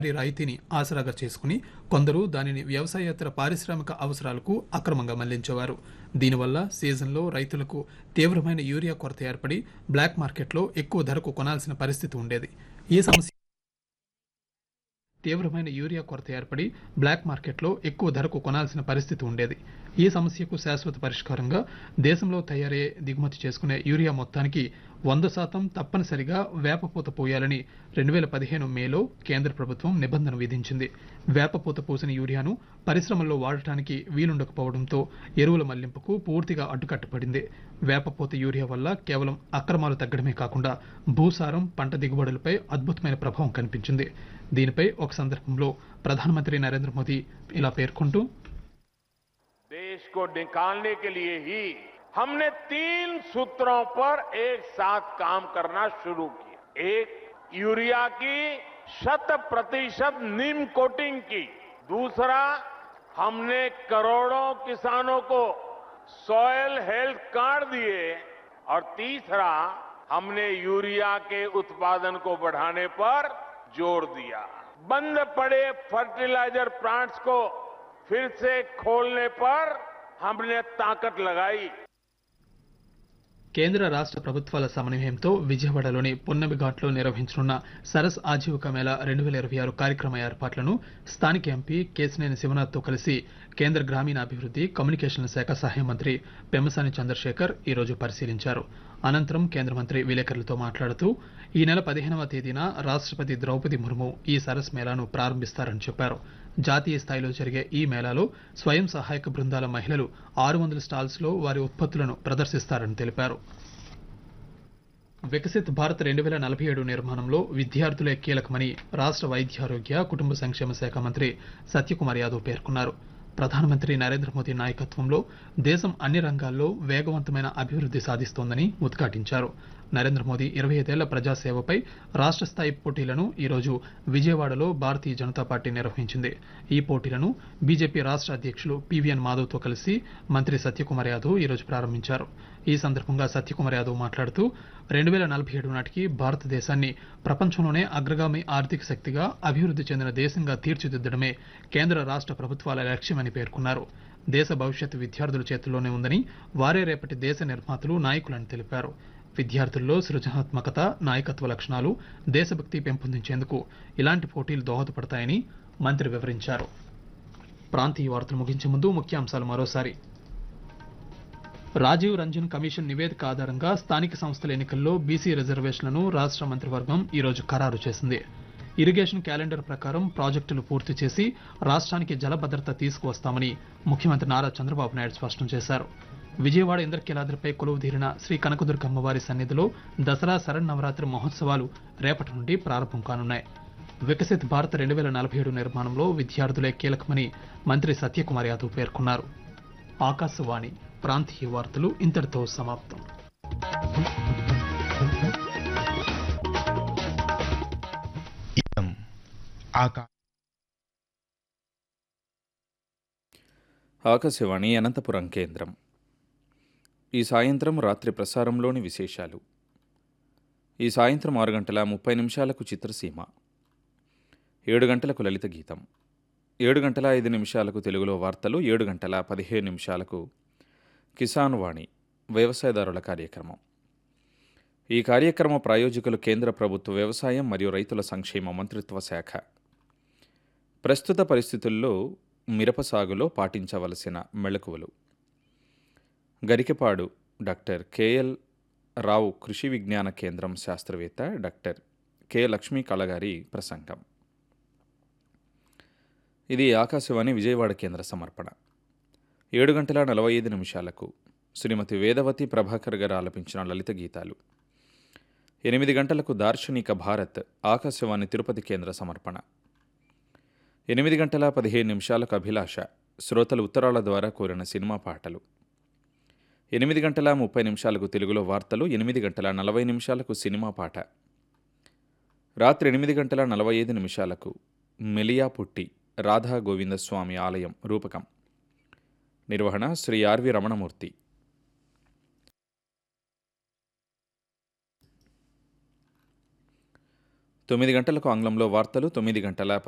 ఈ రాయితీని ఆసరాగా చేసుకుని కొందరు దానిని వ్యవసాయేతర పారిశ్రామిక అవసరాలకు అక్రమంగా మళ్లించేవారు దీనివల్ల సీజన్లో రైతులకు తీవ్రమైన యూరియా కొరత ఏర్పడి బ్లాక్ మార్కెట్లో ఎక్కువ ధరకు కొనాల్సిన పరిస్థితి ఉండేది ఈ సమస్య తీవ్రమైన యూరియా కొరత ఏర్పడి బ్లాక్ మార్కెట్లో ఎక్కువ ధరకు కొనాల్సిన పరిస్థితి ఉండేది ఈ సమస్యకు శాశ్వత పరిష్కారంగా దేశంలో తయారయ్యే దిగుమతి చేసుకునే యూరియా మొత్తానికి వంద శాతం తప్పనిసరిగా వేపపూత పోయాలని రెండు వేల పదిహేను మేలో కేంద్ర ప్రభుత్వం నిబంధన విధించింది వేపపూత పోసిన యూరియాను పరిశ్రమల్లో వాడటానికి వీలుండకపోవడంతో ఎరువుల మళ్లింపుకు పూర్తిగా అడ్డుకట్టబడింది వేపపూత యూరియా వల్ల కేవలం అక్రమాలు తగ్గడమే కాకుండా భూసారం పంట దిగుబడులపై అద్భుతమైన ప్రభావం కనిపించింది దీనిపై ఒక సందర్భంలో ప్రధానమంత్రి నరేంద్ర మోదీ ఇలా పేర్కొంటూ देश को निकालने के लिए ही हमने तीन सूत्रों पर एक साथ काम करना शुरू किया एक यूरिया की शत प्रतिशत नीम कोटिंग की दूसरा हमने करोड़ों किसानों को सॉयल हेल्थ कार्ड दिए और तीसरा हमने यूरिया के उत्पादन को बढ़ाने पर जोर दिया बंद पड़े फर्टिलाइजर प्लांट्स को फिर से खोलने पर हमने ताकत लगाई కేంద్ర రాష్ట్ర ప్రభుత్వాల సమన్వయంతో విజయవాడలోని పున్నమి ఘాట్లో నిర్వహించనున్న సరస్ ఆజీవిక మేళా రెండు వేల ఇరవై ఆరు కార్యక్రమ ఏర్పాట్లను స్థానిక ఎంపీ కేసినేని శివనాథ్తో కలిసి కేంద్ర గ్రామీణాభివృద్ధి కమ్యూనికేషన్ల శాఖ సహాయ మంత్రి పెమ్మసాని చంద్రశేఖర్ ఈరోజు పరిశీలించారు అనంతరం కేంద్ర మంత్రి విలేకరులతో మాట్లాడుతూ ఈ నెల పదిహేనవ తేదీన రాష్ట్రపతి ద్రౌపది ముర్ము ఈ సరస్ మేళాను ప్రారంభిస్తారని చెప్పారు జాతీయ స్థాయిలో జరిగే ఈ మేళాలో స్వయం సహాయక బృందాల మహిళలు ఆరు వందల స్టాల్స్ లో వారి ఉత్పత్తులను ప్రదర్శిస్తారని తెలిపారు వికసిత్ భారత్ రెండు వేల నలభై ఏడు నిర్మాణంలో విద్యార్థులే కీలకమని రాష్ట్ర వైద్యారోగ్య కుటుంబ సంక్షేమ శాఖ మంత్రి సత్యకుమార్ యాదవ్ పేర్కొన్నారు ప్రధానమంత్రి నరేంద్ర మోదీ నాయకత్వంలో దేశం అన్ని రంగాల్లో వేగవంతమైన అభివృద్ధి సాధిస్తోందని ఉద్ఘాటించారు నరేంద్ర మోదీ ఇరవై ఐదేళ్ల ప్రజాసేవపై రాష్ట్ర స్థాయి పోటీలను ఈరోజు విజయవాడలో భారతీయ జనతా పార్టీ నిర్వహించింది ఈ పోటీలను బీజేపీ రాష్ట్ర అధ్యక్షులు పివిఎన్ మాధవ్తో కలిసి మంత్రి సత్యకుమార్ యాదవ్ ఈరోజు ప్రారంభించారు ఈ సందర్భంగా సత్యకుమార్ యాదవ్ మాట్లాడుతూ రెండు వేల నలభై ఏడు నాటికి భారతదేశాన్ని ప్రపంచంలోనే అగ్రగామి ఆర్థిక శక్తిగా అభివృద్ధి చెందిన దేశంగా తీర్చిదిద్దడమే కేంద్ర రాష్ట్ర ప్రభుత్వాల లక్ష్యమని పేర్కొన్నారు దేశ భవిష్యత్తు విద్యార్థుల చేతుల్లోనే ఉందని వారే రేపటి దేశ నిర్మాతలు నాయకులని తెలిపారు విద్యార్థుల్లో సృజనాత్మకత నాయకత్వ లక్షణాలు దేశభక్తి పెంపొందించేందుకు ఇలాంటి పోటీలు దోహదపడతాయని మంత్రి వివరించారు ప్రాంతీయ వార్తలు ముగించే ముందు ముఖ్యాంశాలు మరోసారి రాజీవ్ రంజన్ కమిషన్ నివేదిక ఆధారంగా స్థానిక సంస్థల ఎన్నికల్లో బీసీ రిజర్వేషన్లను రాష్ట్ర మంత్రివర్గం ఈరోజు ఖరారు చేసింది ఇరిగేషన్ క్యాలెండర్ ప్రకారం ప్రాజెక్టులు పూర్తి చేసి రాష్ట్రానికి జలభద్రత తీసుకువస్తామని ముఖ్యమంత్రి నారా చంద్రబాబు నాయుడు స్పష్టం చేశారు విజయవాడ ఇంద్రకీలాద్రిపై కొలువుదీరిన శ్రీ కనకదుర్గ అమ్మవారి సన్నిధిలో దసరా శరన్నవరాత్రి మహోత్సవాలు రేపటి నుండి ప్రారంభం కానున్నాయి వికసిత్ భారత్ రెండు వేల నలభై ఏడు నిర్మాణంలో విద్యార్థులే కీలకమని మంత్రి సత్యకుమార్ యాదవ్ పేర్కొన్నారు ఆకాశవాణి ప్రాంతీయ వార్తలు ఇంతటితో సమాప్తం इदम् आका ఆకాశవాణి అనంతపురం కేంద్రం ఈ సాయంత్రం రాత్రి ప్రసారంలోని విశేషాలు ఈ సాయంత్రం ఆరు గంటల ముప్పై నిమిషాలకు చిత్రసీమ ఏడు గంటలకు లలిత గీతం ఏడు గంటల ఐదు నిమిషాలకు తెలుగులో వార్తలు ఏడు గంటల పదిహేను నిమిషాలకు కిసాన్ వాణి వ్యవసాయదారుల కార్యక్రమం ఈ కార్యక్రమ ప్రాయోజకులు కేంద్ర ప్రభుత్వ వ్యవసాయం మరియు రైతుల సంక్షేమ మంత్రిత్వ శాఖ ప్రస్తుత పరిస్థితుల్లో మిరప సాగులో పాటించవలసిన మెళకువలు గరికపాడు డాక్టర్ కెఎల్ రావు కృషి విజ్ఞాన కేంద్రం శాస్త్రవేత్త డాక్టర్ కె లక్ష్మీ కళగారి ప్రసంగం ఇది ఆకాశవాణి విజయవాడ కేంద్ర సమర్పణ ఏడు గంటల నలభై ఐదు నిమిషాలకు శ్రీమతి వేదవతి ప్రభాకర్ గారు ఆలపించిన లలిత గీతాలు ఎనిమిది గంటలకు దార్శనిక భారత్ ఆకాశవాణి తిరుపతి కేంద్ర సమర్పణ ఎనిమిది గంటల పదిహేను నిమిషాలకు అభిలాష శ్రోతలు ఉత్తరాల ద్వారా కోరిన సినిమా పాటలు ఎనిమిది గంటల ముప్పై నిమిషాలకు తెలుగులో వార్తలు ఎనిమిది గంటల నలభై నిమిషాలకు సినిమా పాట రాత్రి ఎనిమిది గంటల నలభై ఐదు నిమిషాలకు మెలియా పుట్టి రాధా గోవిందస్వామి ఆలయం రూపకం నిర్వహణ శ్రీ ఆర్వి రమణమూర్తి తొమ్మిది గంటలకు ఆంగ్లంలో వార్తలు తొమ్మిది గంటల